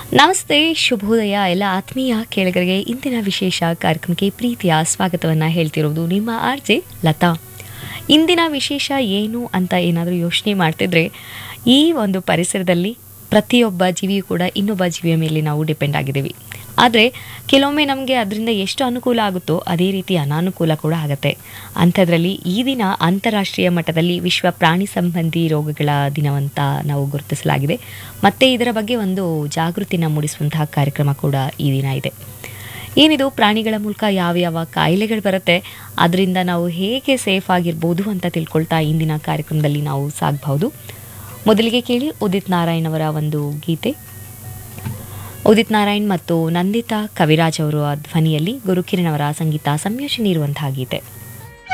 ನಮಸ್ತೆ ಶುಭೋದಯ ಎಲ್ಲ ಆತ್ಮೀಯ ಕೇಳಿಗರಿಗೆ ಇಂದಿನ ವಿಶೇಷ ಕಾರ್ಯಕ್ರಮಕ್ಕೆ ಪ್ರೀತಿಯ ಸ್ವಾಗತವನ್ನು ಹೇಳ್ತಿರೋದು ನಿಮ್ಮ ಆರ್ಜೆ ಲತಾ ಇಂದಿನ ವಿಶೇಷ ಏನು ಅಂತ ಏನಾದರೂ ಯೋಚನೆ ಮಾಡ್ತಿದ್ರೆ ಈ ಒಂದು ಪರಿಸರದಲ್ಲಿ ಪ್ರತಿಯೊಬ್ಬ ಜೀವಿಯೂ ಕೂಡ ಇನ್ನೊಬ್ಬ ಜೀವಿಯ ಮೇಲೆ ನಾವು ಡಿಪೆಂಡ್ ಆಗಿದ್ದೀವಿ ಆದರೆ ಕೆಲವೊಮ್ಮೆ ನಮಗೆ ಅದರಿಂದ ಎಷ್ಟು ಅನುಕೂಲ ಆಗುತ್ತೋ ಅದೇ ರೀತಿ ಅನಾನುಕೂಲ ಕೂಡ ಆಗುತ್ತೆ ಅಂಥದ್ರಲ್ಲಿ ಈ ದಿನ ಅಂತಾರಾಷ್ಟ್ರೀಯ ಮಟ್ಟದಲ್ಲಿ ವಿಶ್ವ ಪ್ರಾಣಿ ಸಂಬಂಧಿ ರೋಗಗಳ ದಿನವಂತ ನಾವು ಗುರುತಿಸಲಾಗಿದೆ ಮತ್ತು ಇದರ ಬಗ್ಗೆ ಒಂದು ಜಾಗೃತಿನ ಮೂಡಿಸುವಂತಹ ಕಾರ್ಯಕ್ರಮ ಕೂಡ ಈ ದಿನ ಇದೆ ಏನಿದು ಪ್ರಾಣಿಗಳ ಮೂಲಕ ಯಾವ ಯಾವ ಕಾಯಿಲೆಗಳು ಬರುತ್ತೆ ಅದರಿಂದ ನಾವು ಹೇಗೆ ಸೇಫ್ ಆಗಿರ್ಬೋದು ಅಂತ ತಿಳ್ಕೊಳ್ತಾ ಇಂದಿನ ಕಾರ್ಯಕ್ರಮದಲ್ಲಿ ನಾವು ಸಾಗಬಹುದು ಮೊದಲಿಗೆ ಕೇಳಿ ಉದಿತ್ ನಾರಾಯಣ್ ಅವರ ಒಂದು ಗೀತೆ ಉದಿತ್ ನಾರಾಯಣ್ ಮತ್ತು ನಂದಿತಾ ಕವಿರಾಜ್ ಅವರ ಧ್ವನಿಯಲ್ಲಿ ಗುರುಕಿರಣ್ ಅವರ ಸಂಗೀತ ಸಂಯೋಜನೆ ಇರುವಂತಹ ಗೀತೆ